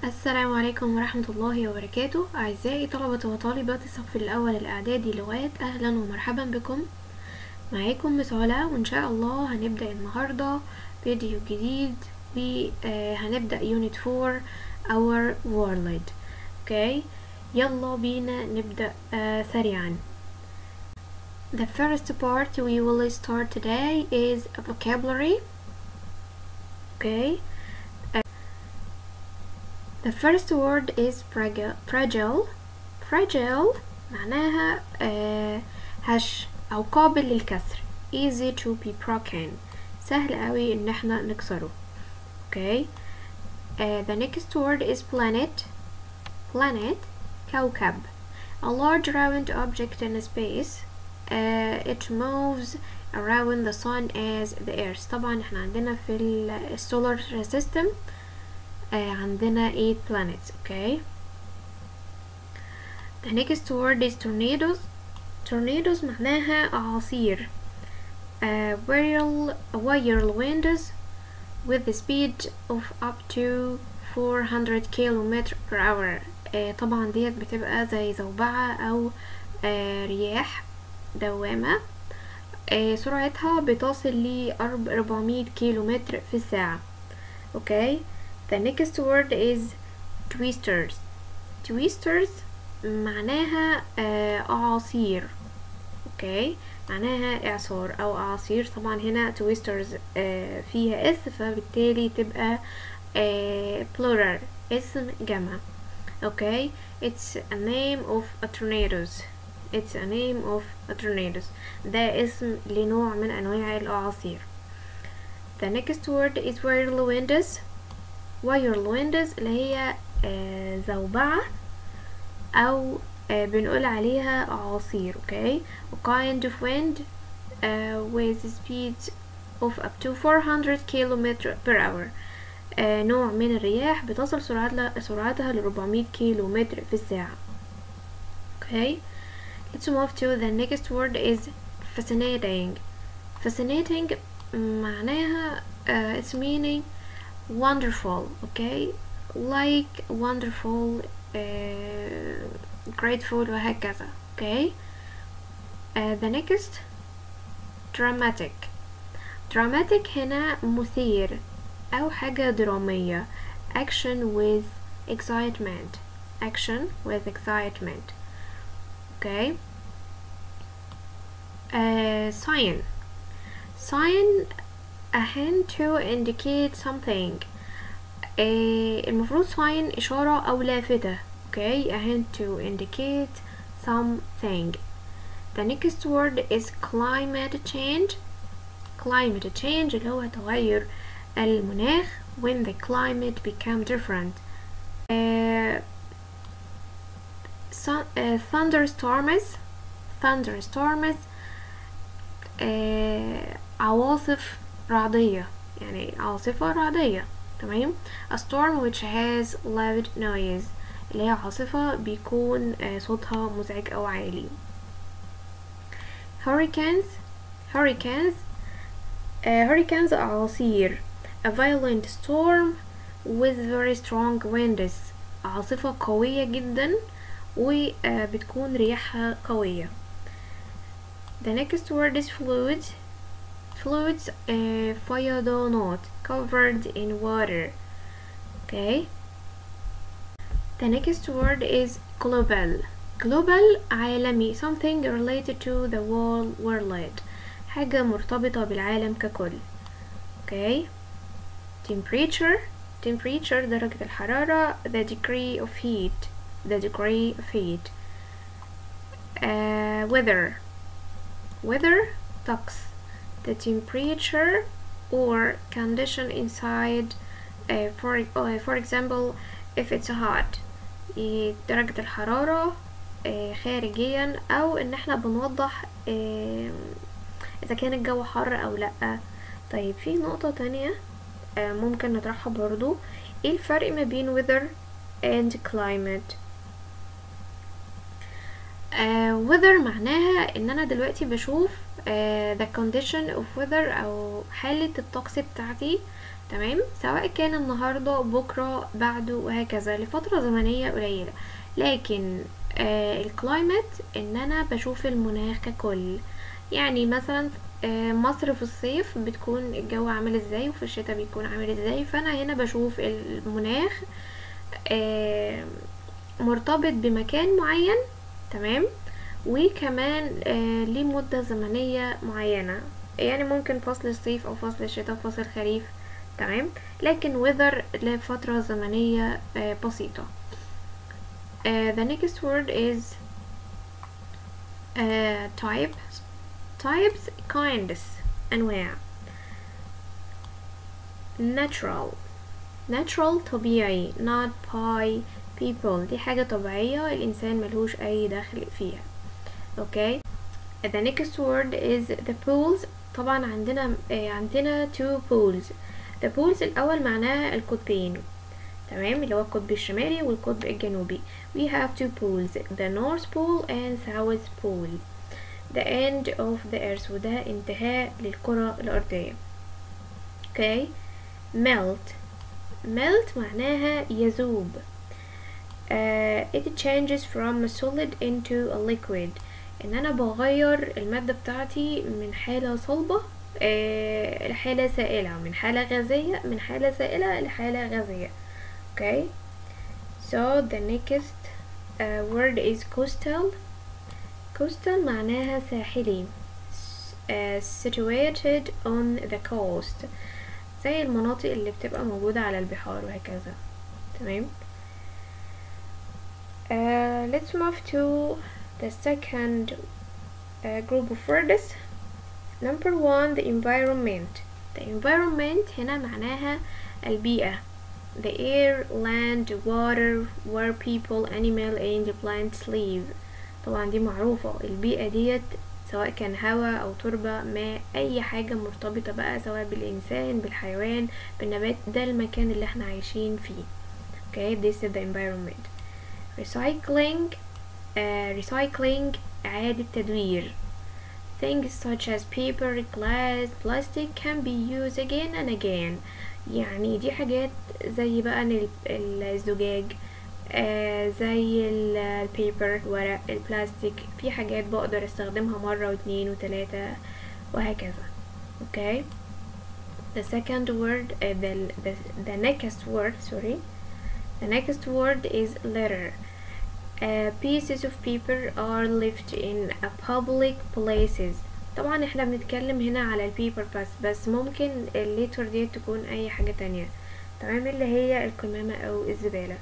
السلام عليكم ورحمة الله وبركاته أعزائي طلبة وطالبات الصف الأول الإعدادي لغات أهلا ومرحبا بكم معاكم مس علا وإن شاء الله هنبدأ النهاردة فيديو جديد وهنبدأ يونت 4 Our World اوكي يلا بينا نبدأ آه سريعا The first part we will start today is vocabulary okay The first word is fragile fragile fragile معناها آه هش أو قابل للكسر easy to be broken سهل قوي إن احنا نكسره okay uh, the next word is planet planet كوكب a large round object in space uh, it moves around the sun as the earth طبعا احنا عندنا في ال solar system uh, عندنا 8 planets okay the next word is tornadoes tornadoes معناها أعاصير uh, whirl, whirl winds with the speed of up to 400 km per hour uh, طبعا ديت بتبقى زي زوبعة أو uh, رياح دوامة uh, سرعتها بتصل ل 400 كيلومتر في الساعة okay the next word is twisters twisters معناها uh, أعاصير اوكي معناها اعصار او اعاصير طبعا هنا تويسترز آه فيها اس فبالتالي تبقى آه plural اسم جمع اوكي it's a name of a tornadoes it's a name of a tornadoes ده اسم لنوع من انواع الاعاصير the next word is whirlwinds whirlwinds اللي هي آه زوبعة او uh, بنقول عليها أعاصير okay a kind of wind uh, with speed of up to 400 km per hour uh, نوع من الرياح بتصل سرعتها سرعتها ل 400 كيلو متر في الساعة okay let's move to the next word is fascinating fascinating معناها uh, its meaning wonderful okay like wonderful uh, grateful وهكذا okay uh, the next dramatic dramatic هنا مثير أو حاجة درامية action with excitement action with excitement okay uh, sign sign a hint to indicate something uh, المفروض sign إشارة أو لافتة okay a hint to indicate something the next word is climate change climate change اللي هو تغير المناخ when the climate become different uh, sun, uh, thunderstorms thunderstorms uh, عواصف رعدية يعني عاصفة رعدية تمام a storm which has loud noise اللي هي عاصفة بيكون صوتها مزعج أو عالي hurricanes hurricanes uh, hurricanes أعاصير a violent storm with very strong winds عاصفة قوية جدا وبتكون رياحها قوية the next word is fluids fluids uh, فيضانات covered in water okay The next word is global. Global عالمي something related to the whole world. حاجة مرتبطة بالعالم ككل. Okay. Temperature temperature درجة الحرارة the degree of heat the degree of heat. Uh, weather weather طقس the temperature or condition inside uh, for uh, for example if it's hot درجة الحرارة خارجيا او ان احنا بنوضح اذا كان الجو حر او لا طيب في نقطة تانية ممكن نطرحها برضو ايه الفرق ما بين weather and climate weather معناها ان انا دلوقتي بشوف the condition of weather او حالة الطقس بتاعتي تمام سواء كان النهاردة بكرة بعده وهكذا لفترة زمنية قليلة لكن آه الكلايمت ان انا بشوف المناخ ككل يعني مثلا آه مصر في الصيف بتكون الجو عامل ازاي وفي الشتاء بيكون عامل ازاي فانا هنا بشوف المناخ آه مرتبط بمكان معين تمام وكمان آه ليه مدة زمنية معينة يعني ممكن فصل الصيف او فصل الشتاء فصل الخريف تمام لكن weather لفترة زمنية آه بسيطة uh, the next word is uh, types types kinds أنواع natural natural طبيعي not by people دي حاجة طبيعية الإنسان ملهوش أي دخل فيها okay the next word is the pools طبعا عندنا آه عندنا two pools the pools الأول معناها القطبين تمام اللي هو القطب الشمالي والقطب الجنوبي we have two poles the north pole and south pole the end of the earth وده انتهاء للكرة الأرضية okay melt melt معناها يذوب uh, it changes from a solid into a liquid ان انا بغير المادة بتاعتي من حالة صلبة آه لحالة سائلة من حالة غازية من حالة سائلة لحالة غازية okay so the next uh, word is coastal coastal معناها ساحلي uh, situated on the coast زي المناطق اللي بتبقى موجودة على البحار وهكذا تمام uh, let's move to the second uh, group of words number one the environment the environment هنا معناها البيئة the air, land, water, where people, animal and plants live طبعا دي معروفة البيئة ديت سواء كان هواء أو تربة ماء أي حاجة مرتبطة بقى سواء بالإنسان بالحيوان بالنبات ده المكان اللي احنا عايشين فيه okay this is the environment recycling uh, recycling إعادة تدوير things such as paper, glass, plastic can be used again and again يعني دي حاجات زي بقى الزجاج آه زي البيبر ورق البلاستيك في حاجات بقدر استخدمها مرة واتنين وتلاتة وهكذا okay the second word uh, the, the, the next word sorry the next word is letter uh, pieces of paper are left in a public places طبعا احنا بنتكلم هنا على البيبر بس بس ممكن الليتر دي تكون اي حاجة تانية تمام اللي هي القمامة او الزبالة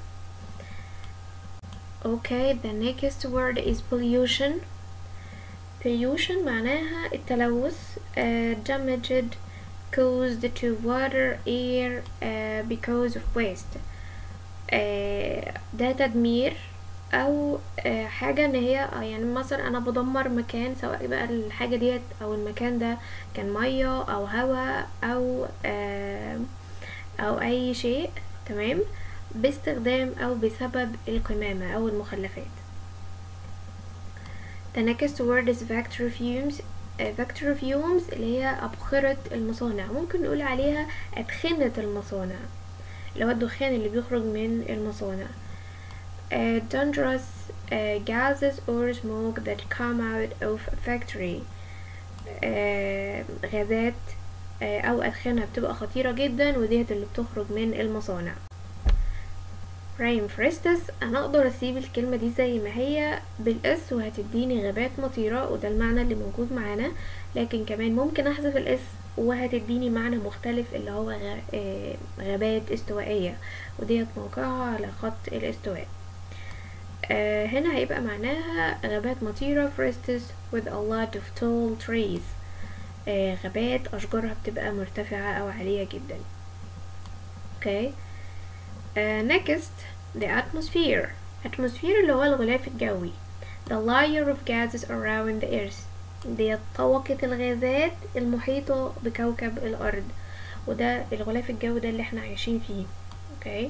okay the next word is pollution pollution معناها التلوث uh, damaged caused to water air uh, because of waste uh, ده تدمير او حاجة ان هي يعني مثلا انا بدمر مكان سواء بقى الحاجة ديت او المكان ده كان مية او هواء او او اي شيء تمام باستخدام او بسبب القمامة او المخلفات the next word is factory fumes factory fumes اللي هي أبخرة المصانع ممكن نقول عليها أدخنة المصانع اللي هو الدخان اللي بيخرج من المصانع uh, dangerous uh, gases or smoke that come out of a factory uh, غازات uh, أو أدخنة بتبقى خطيرة جدا وديت اللي بتخرج من المصانع rainforests أنا أقدر أسيب الكلمة دي زي ما هي بالإس وهتديني غابات مطيرة وده المعنى اللي موجود معانا لكن كمان ممكن أحذف الإس وهتديني معنى مختلف اللي هو غابات استوائية وديت موقعها على خط الاستواء آه هنا هيبقى معناها غابات مطيرة forests with a lot of tall trees آه غابات أشجارها بتبقى مرتفعة أو عالية جدا okay. uh, next the atmosphere atmosphere اللي هو الغلاف الجوي the layer of gases around the earth دي طبقة الغازات المحيطة بكوكب الأرض وده الغلاف الجوي ده اللي احنا عايشين فيه اوكي okay.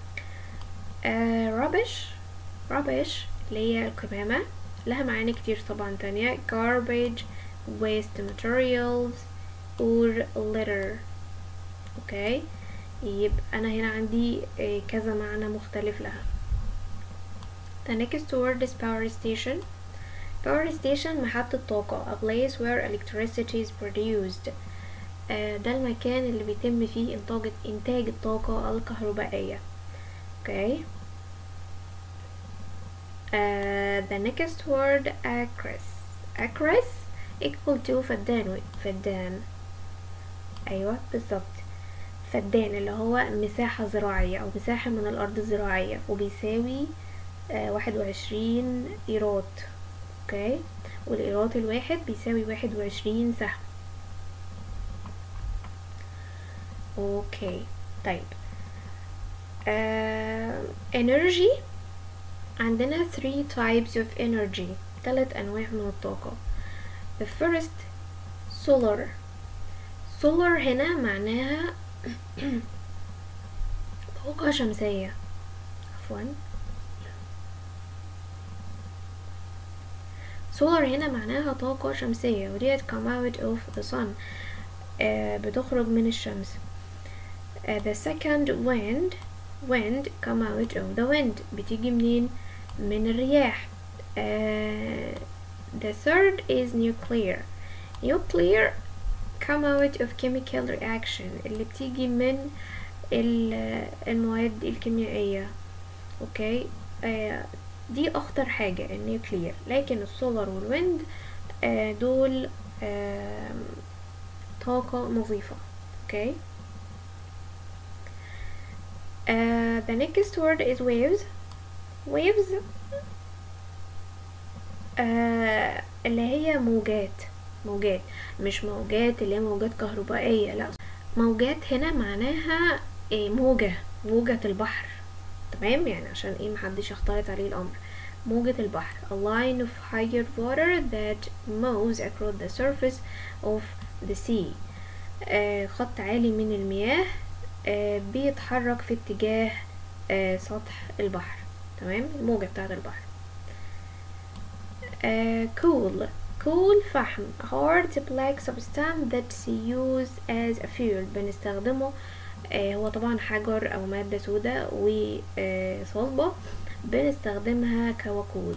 uh, rubbish rubbish اللي هي القمامة لها معاني كتير طبعا تانية garbage waste materials or litter okay يبقى أنا هنا عندي آه، كذا معنى مختلف لها The next word is power station Power station محطة طاقة a place where electricity is produced آه، ده المكان اللي بيتم فيه إنتاج إنتاج الطاقة الكهربائية okay uh, the next word acres acres equal to فدان فدان أيوة بالظبط فدان اللي هو مساحة زراعية أو مساحة من الأرض الزراعية وبيساوي واحد وعشرين إيراد اوكي والإيراد الواحد بيساوي واحد وعشرين سهم اوكي طيب آه energy عندنا three types of energy ثلاث أنواع من الطاقة the first solar solar هنا معناها طاقة شمسية عفوا solar هنا معناها طاقة شمسية وديت come out of the sun آه بتخرج من الشمس آه the second wind wind come out of the wind بتيجي منين من الرياح آه the third is nuclear nuclear come out of chemical reaction اللي بتيجي من المواد الكيميائية اوكي آه دي اخطر حاجة النيوكلير لكن السولار والويند آه دول آه طاقة نظيفة اوكي uh, the next word is waves waves uh, اللي هي موجات موجات مش موجات اللي هي موجات كهربائية لا موجات هنا معناها إيه موجة موجة البحر تمام يعني عشان ايه محدش يختلط عليه الامر موجة البحر a line of higher water that moves across the surface of the sea آه خط عالي من المياه آه بيتحرك في اتجاه آه سطح البحر تمام الموجة بتاعة البحر آه cool cool فحم hard black substance that's used as a fuel بنستخدمه آه هو طبعا حجر او مادة سوداء وصلبة بنستخدمها كوقود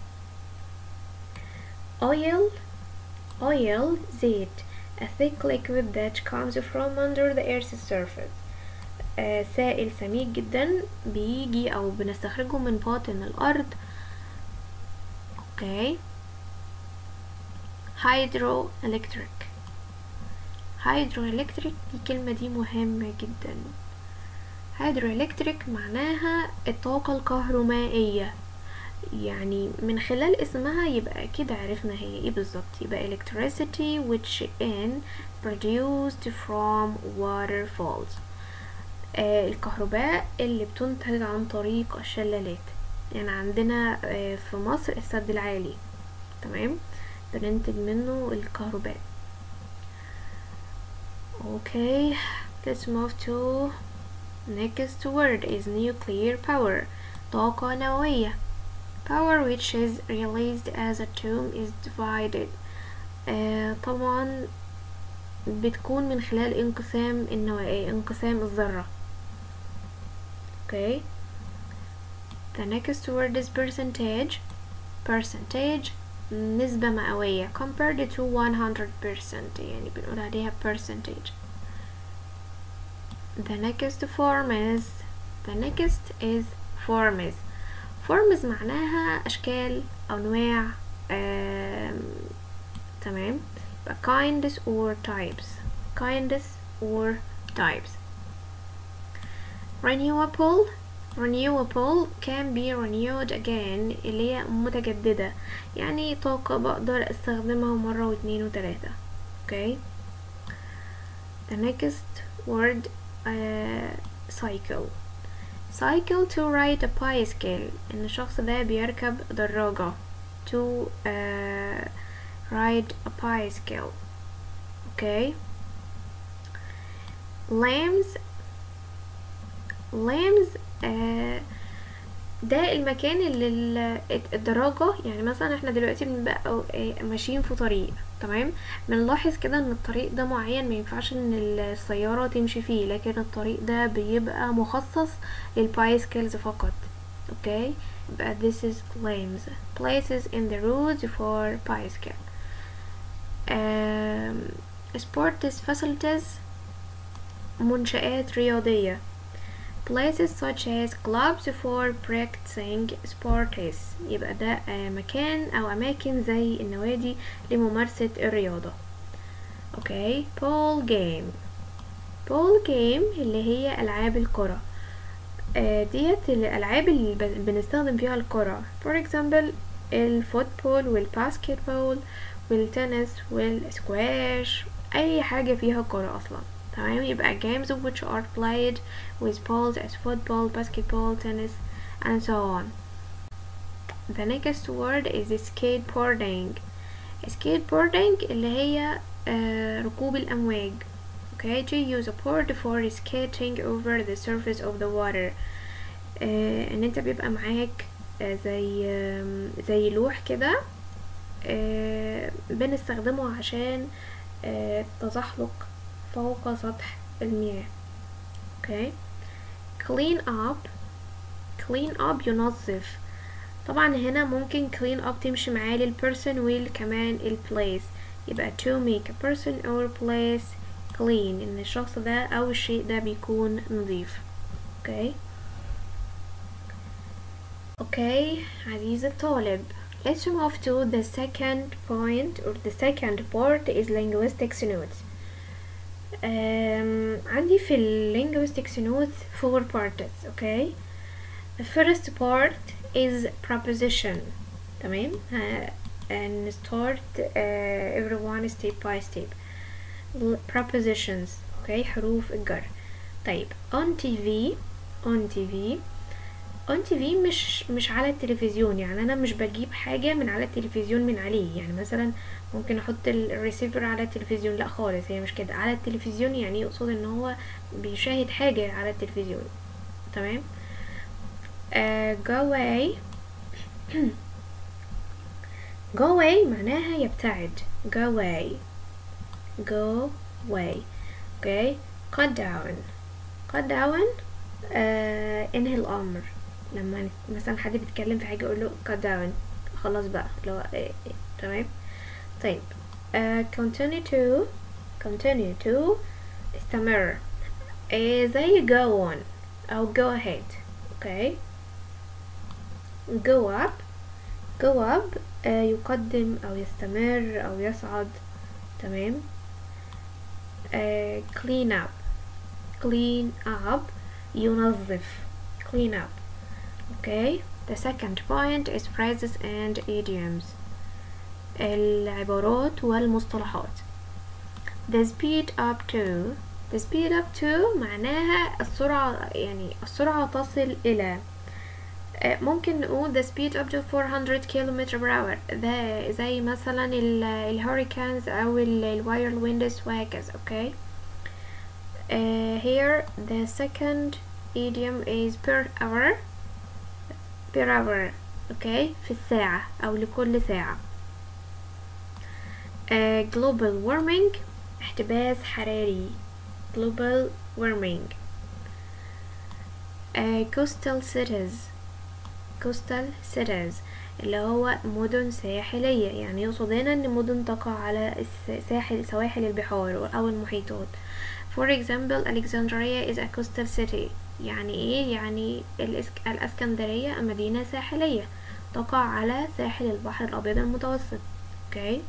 oil oil زيت a thick liquid that comes from under the earth's surface آه سائل سميك جدا بيجي او بنستخرجه من باطن الارض اوكي hydroelectric hydroelectric دي كلمة دي مهمة جدا hydroelectric معناها الطاقة الكهرومائية يعني من خلال اسمها يبقى كده عرفنا هي ايه بالظبط يبقى electricity which in produced from waterfalls آه الكهرباء اللي بتنتج عن طريق الشلالات يعني عندنا آه في مصر السد العالي تمام بننتج منه الكهرباء okay let's move to next word is nuclear power طاقة نووية power which is released as atom is divided آه طبعا بتكون من خلال انقسام النووية انقسام الذرة okay the next word is percentage percentage نسبة مئوية compared to 100% يعني بنقول عليها percentage the next form is the next is forms forms معناها أشكال أنواع تمام يبقى kinds or types kinds or types renewable renewable can be renewed again اللي هي متجددة يعني طاقة بقدر استخدمها مرة واتنين وتلاتة okay the next word uh, cycle cycle to ride a bicycle ان الشخص ده بيركب دراجة to uh, ride a bicycle okay lambs lambs آه ده المكان اللي ال- الدراجة يعني مثلا احنا دلوقتي بنبقى أو- إيه ماشيين في طريق تمام بنلاحظ كده ان الطريق ده معين ما ينفعش ان السيارة تمشي فيه لكن الطريق ده بيبقى مخصص للبايسكلز فقط اوكي يبقى this is claims places in the roads for bicycle um, sports facilities منشآت رياضية places such as clubs for practicing sports يبقى ده آه، مكان أو أماكن زي النوادي لممارسة الرياضة اوكي ball game ball game اللي هي ألعاب الكرة آه، ديت الألعاب اللي ب- بنستخدم فيها الكرة for example الفوتبول والباسكتبول والتنس والسكواش أي حاجة فيها كرة أصلا تمام يبقى games which are played with balls as football, basketball, tennis and so on the next word is skateboarding skateboarding اللي هي آه، ركوب الأمواج okay to use a board for skating over the surface of the water آه، ان انت بيبقى معاك آه، زي آم، زي لوح كده آه، بنستخدمه عشان آه، التزحلق فوق سطح المياه اوكي clean up clean up ينظف طبعا هنا ممكن clean up تمشي معاه للperson وكمان الplace يبقى to make a person or place clean ان الشخص ده او الشيء ده بيكون نظيف اوكي اوكي عزيزي الطالب let's move to the second point or the second part is linguistics notes um, عندي في ال linguistics notes four parts okay the first part is preposition تمام ها- and start uh, everyone step by step L- prepositions okay حروف الجر طيب on TV on TV on TV مش مش على التلفزيون يعني انا مش بجيب حاجة من على التلفزيون من عليه يعني مثلا ممكن احط ال- الريسيفر على التلفزيون لا خالص هي مش كده على التلفزيون يعني يقصد ان هو بيشاهد حاجة على التلفزيون تمام آه go away go away معناها يبتعد go away go away okay cut down cut down آه انهي الامر لما ن- مثلا حد بيتكلم في حاجه اقول له cut down خلاص بقى لو إيه إيه تمام طيب آه continue to continue to استمر آه زي go on او go ahead okay go up go up آه يقدم او يستمر او يصعد تمام آه clean up clean up ينظف clean up okay the second point is phrases and idioms العبارات والمصطلحات the speed up to the speed up to معناها السرعة يعني السرعة تصل إلى آه، ممكن نقول the speed up to 400 km per hour ده زي مثلا ال- الهوريكانز أو ال- الواير ويندز وهكذا okay uh, here the second idiom is per hour per hour okay في الساعة أو لكل ساعة uh, global warming احتباس حراري global warming uh, coastal cities coastal cities اللي هو مدن ساحلية يعني يقصد هنا ان مدن تقع على الساحل سواحل البحار او المحيطات for example Alexandria is a coastal city يعني ايه يعني الإسك... الاسكندرية مدينة ساحلية تقع على ساحل البحر الابيض المتوسط okay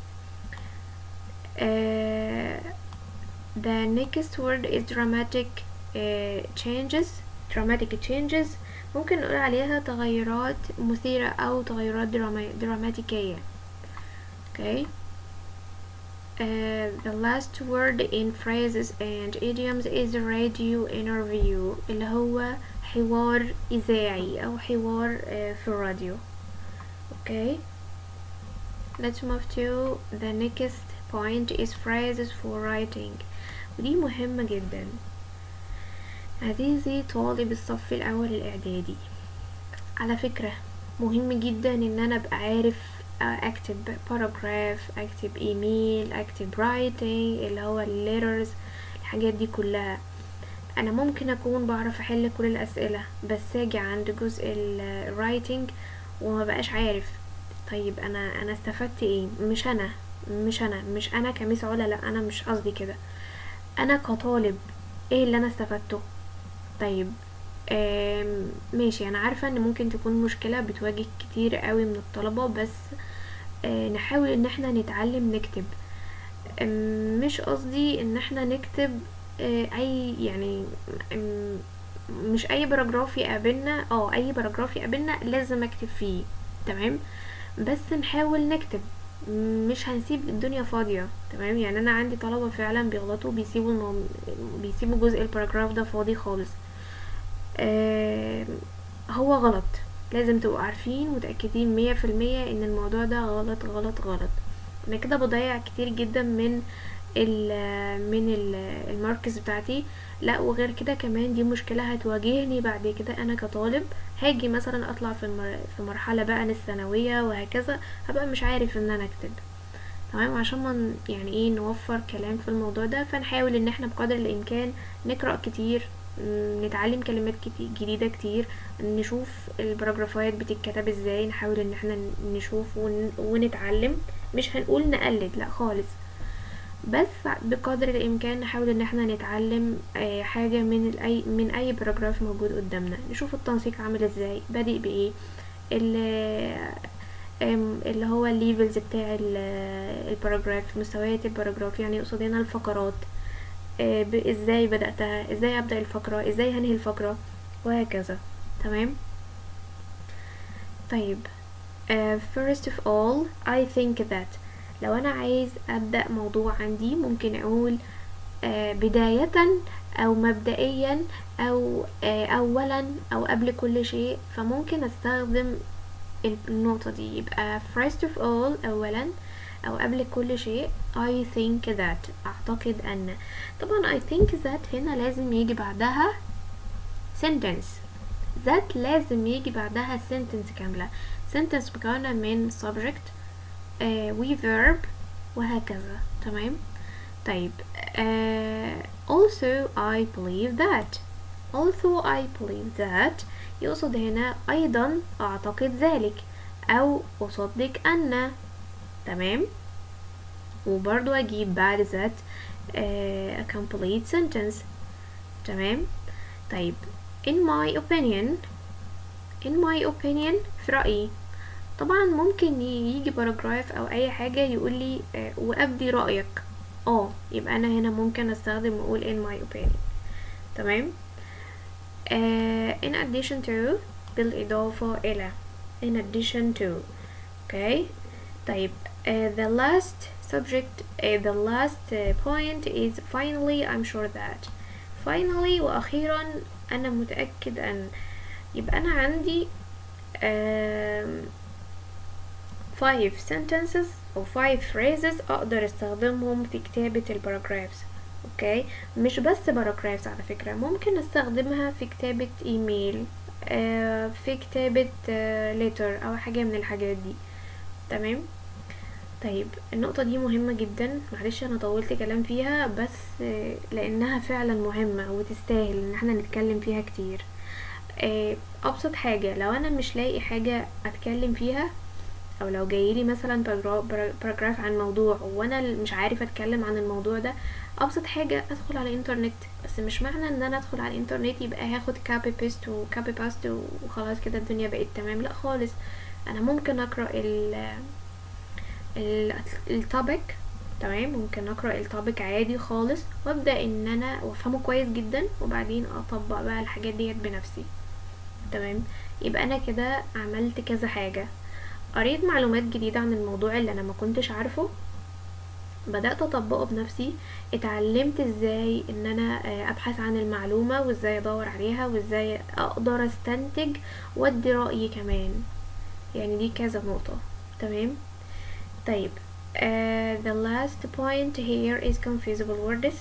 uh, the next word is dramatic uh, changes dramatic changes ممكن نقول عليها تغيرات مثيرة أو تغيرات دراما دراماتيكية okay Uh, the last word in phrases and idioms is radio interview اللي هو حوار إذاعي أو حوار uh, في الراديو okay let's move to the next point is phrases for writing ودي مهمة جدا عزيزي طالب الصف الأول الإعدادي على فكرة مهم جدا ان انا ابقى عارف اكتب باراجراف اكتب ايميل اكتب رايتنج اللي هو الليترز الحاجات دي كلها انا ممكن اكون بعرف احل كل الاسئلة بس اجي عند جزء الرايتنج وما بقاش عارف طيب انا انا استفدت ايه مش انا مش انا مش انا كميس علا لا انا مش قصدي كده انا كطالب ايه اللي انا استفدته طيب ماشي انا عارفة ان ممكن تكون مشكلة بتواجه كتير قوي من الطلبة بس نحاول ان احنا نتعلم نكتب مش قصدي ان احنا نكتب اي يعني مش اي باراجراف يقابلنا اه اي باراجراف يقابلنا لازم اكتب فيه تمام بس نحاول نكتب مش هنسيب الدنيا فاضية تمام يعني انا عندي طلبة فعلا بيغلطوا بيسيبوا المو... بيسيبوا جزء الباراجراف ده فاضي خالص آه هو غلط لازم تبقوا عارفين متأكدين مية في المية ان الموضوع ده غلط غلط غلط انا كده بضيع كتير جدا من ال من ال الماركس بتاعتي لا وغير كده كمان دي مشكلة هتواجهني بعد كده انا كطالب هاجي مثلا اطلع في المر... في مرحلة بقى الثانوية وهكذا هبقى مش عارف ان انا اكتب تمام عشان ما يعني ايه نوفر كلام في الموضوع ده فنحاول ان احنا بقدر الامكان نقرأ كتير نتعلم كلمات كتير جديدة كتير نشوف البراجرافات بتتكتب ازاي نحاول ان احنا نشوف ون... ونتعلم مش هنقول نقلد لا خالص بس بقدر الامكان نحاول ان احنا نتعلم حاجة من اي من اي باراجراف موجود قدامنا نشوف التنسيق عامل ازاي بادئ بايه اللي هو الليفلز بتاع الباراجراف مستويات الباراجراف يعني يقصد هنا الفقرات ازاي بدأتها ازاي ابدأ الفقرة ازاي هنهي الفقرة وهكذا تمام طيب uh, first of all I think that لو انا عايز ابدأ موضوع عندي ممكن اقول uh, بداية او مبدئيا او uh, اولا او قبل كل شيء فممكن استخدم النقطة دي يبقى first of all اولا او قبل كل شيء I think that اعتقد ان طبعا I think that هنا لازم يجي بعدها sentence that لازم يجي بعدها sentence كاملة sentence مكونة من subject uh, و verb وهكذا تمام طيب uh, also I believe that although I believe that يقصد هنا أيضا أعتقد ذلك أو أصدق أن تمام وبرضو أجيب بعد ذات uh, a complete sentence تمام طيب in my opinion in my opinion في رأيي طبعا ممكن يجي باراجراف او اي حاجة يقول لي uh, وابدي رأيك اه يبقى انا هنا ممكن استخدم واقول in my opinion تمام uh, in addition to بالإضافة إلى in addition to okay طيب uh, the last subject uh, the last uh, point is finally I'm sure that finally وأخيرا أنا متأكد أن يبقى أنا عندي um, five sentences أو five phrases أقدر استخدمهم في كتابة الباراجرافز اوكي مش بس باراجرافز على فكرة ممكن استخدمها في كتابة ايميل آه في كتابة آه ليتر او حاجة من الحاجات دي تمام طيب النقطة دي مهمة جدا معلش انا طولت كلام فيها بس آه لانها فعلا مهمة وتستاهل ان احنا نتكلم فيها كتير آه ابسط حاجة لو انا مش لاقي حاجة اتكلم فيها او لو جايلي مثلا باراجراف عن موضوع وانا مش عارف اتكلم عن الموضوع ده ابسط حاجه ادخل على الانترنت بس مش معنى ان انا ادخل على الانترنت يبقى هاخد كابي بيست وكابي باست وخلاص كده الدنيا بقت تمام لا خالص انا ممكن اقرا ال التوبيك تمام ممكن اقرا التوبيك عادي خالص وابدا ان انا وافهمه كويس جدا وبعدين اطبق بقى الحاجات ديت بنفسي تمام يبقى انا كده عملت كذا حاجه قريت معلومات جديدة عن الموضوع اللي أنا ما كنتش عارفه بدأت أطبقه بنفسي اتعلمت ازاي ان انا ابحث عن المعلومة وازاي ادور عليها وازاي اقدر استنتج وادي رأيي كمان يعني دي كذا نقطة تمام طيب uh, the last point here is confusable words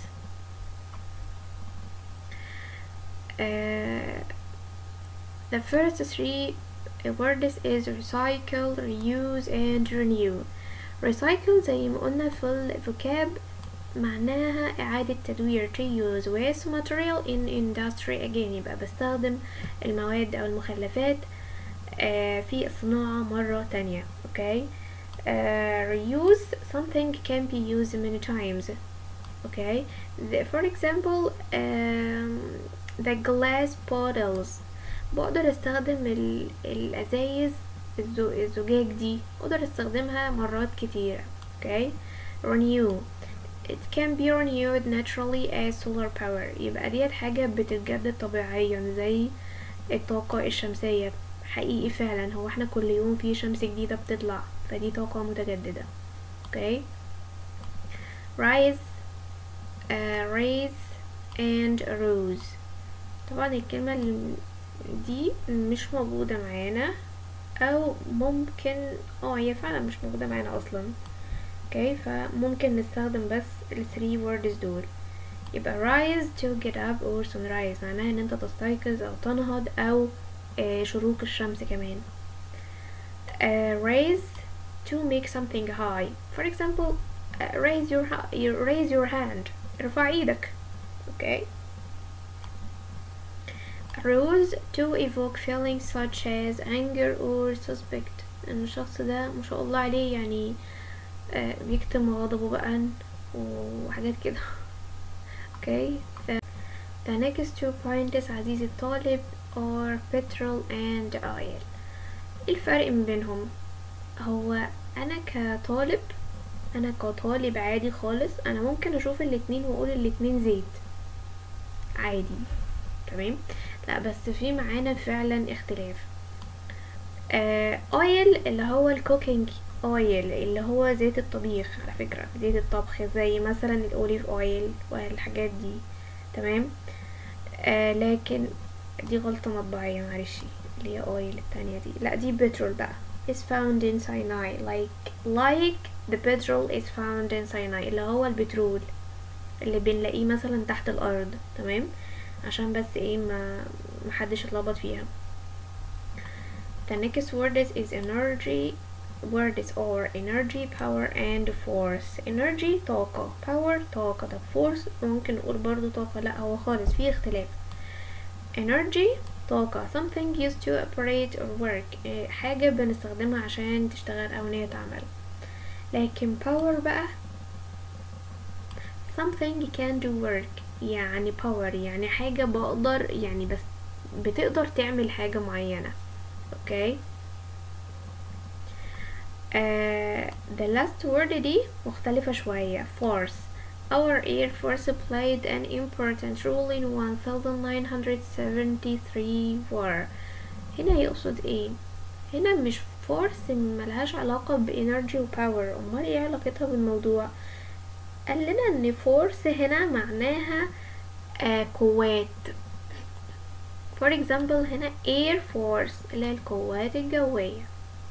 uh, the first three words is recycle reuse and renew recycle زي ما قلنا في الفوكاب معناها إعادة تدوير to use waste material in industry again يبقى بستخدم المواد أو المخلفات آه في الصناعة مرة تانية okay uh, reuse something can be used many times okay the, for example um, the glass bottles بقدر استخدم ال- الازايز الزو- الزجاج دي اقدر استخدمها مرات كتيرة okay renew it can be renewed naturally as solar power يبقى ديت حاجة بتتجدد طبيعيا زي الطاقة الشمسية حقيقي فعلا هو احنا كل يوم في شمس جديدة بتطلع فدي طاقة متجددة okay rise uh, raise and rose طبعا الكلمة ال- دي مش موجودة معانا او ممكن اه هي فعلا مش موجودة معانا اصلا اوكي فممكن نستخدم بس ال three words دول يبقى rise to get up or sunrise معناها ان انت تستيقظ او تنهض او آه، شروق الشمس كمان uh, raise to make something high for example uh, raise your, ha- you raise your hand ارفع ايدك okay rose to evoke feelings such as anger or suspect ان الشخص ده ما شاء الله عليه يعني آه، بيكتم غضبه بقى وحاجات كده okay the, the next two points عزيزي الطالب are petrol and oil ايه الفرق ما بينهم هو انا كطالب انا كطالب عادي خالص انا ممكن اشوف الاتنين واقول الاتنين زيت عادي تمام لا بس في معانا فعلا اختلاف آه اويل اللي هو الكوكينج اويل اللي هو زيت الطبيخ على فكرة زيت الطبخ زي مثلا الاوليف اويل والحاجات دي تمام آه لكن دي غلطة مطبعية معلش اللي هي اويل التانية دي لا دي بترول بقى is found in Sinai like like the petrol is found in Sinai اللي هو البترول اللي بنلاقيه مثلا تحت الارض تمام عشان بس ايه ما محدش اتلخبط فيها the next word is, is energy words are energy power and force energy طاقة power طاقة طب force ممكن نقول برضو طاقة لا هو خالص في اختلاف energy طاقة something used to operate or work إيه، حاجة بنستخدمها عشان تشتغل أو إن هي تعمل لكن power بقى something can do work يعني power يعني حاجة بقدر يعني بس بتقدر تعمل حاجة معينة اوكي آه the last word دي مختلفة شوية force Our Air Force played an important role in 1973 war هنا يقصد ايه هنا مش فورس ملهاش علاقة بإنرجي وباور أمال ايه علاقتها بالموضوع قال لنا ان فورس هنا معناها آه قوات for example هنا air force اللي هي القوات الجوية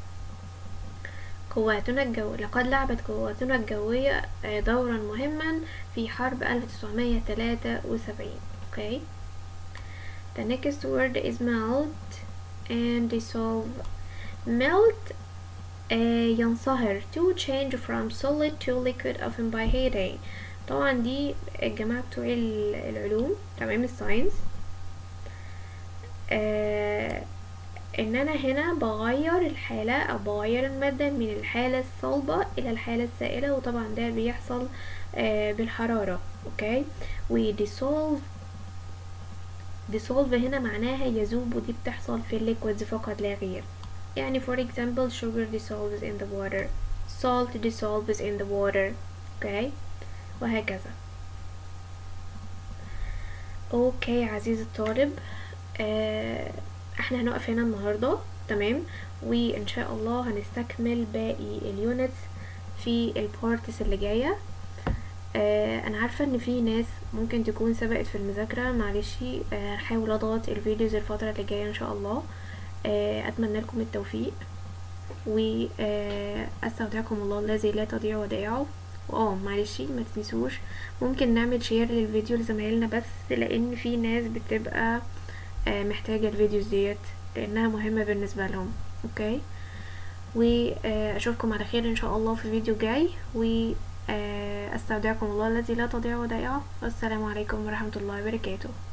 قواتنا الجو لقد لعبت قواتنا الجوية آه، دورا مهما في حرب 1973 okay the next word is melt and dissolve melt آه، ينصهر to change from solid to liquid often by heating طبعا دي الجماعة بتوع ال- العلوم تمام الساينس آه ان انا هنا بغير الحالة او بغير المادة من الحالة الصلبة الى الحالة السائلة وطبعا ده بيحصل آه بالحرارة اوكي و dissolve dissolve هنا معناها يذوب ودي بتحصل في الليكويدز فقط لا غير يعني for example sugar dissolves in the water salt dissolves in the water اوكي وهكذا اوكي عزيزي الطالب آه احنا هنقف هنا النهاردة تمام وان شاء الله هنستكمل باقي اليونتس في البارتس اللي جاية آه انا عارفة ان في ناس ممكن تكون سبقت في المذاكرة معلش آه، هحاول اضغط الفيديوز الفترة اللي جاية ان شاء الله آه اتمنى لكم التوفيق واستودعكم الله الذي لا تضيع ودائعه واه معلش ما تنسوش ممكن نعمل شير للفيديو لزمايلنا بس لان في ناس بتبقى آه، محتاجة الفيديوز ديت لانها مهمة بالنسبة لهم اوكي واشوفكم على خير ان شاء الله في فيديو جاي واستودعكم الله الذي لا تضيع ودائعه والسلام عليكم ورحمة الله وبركاته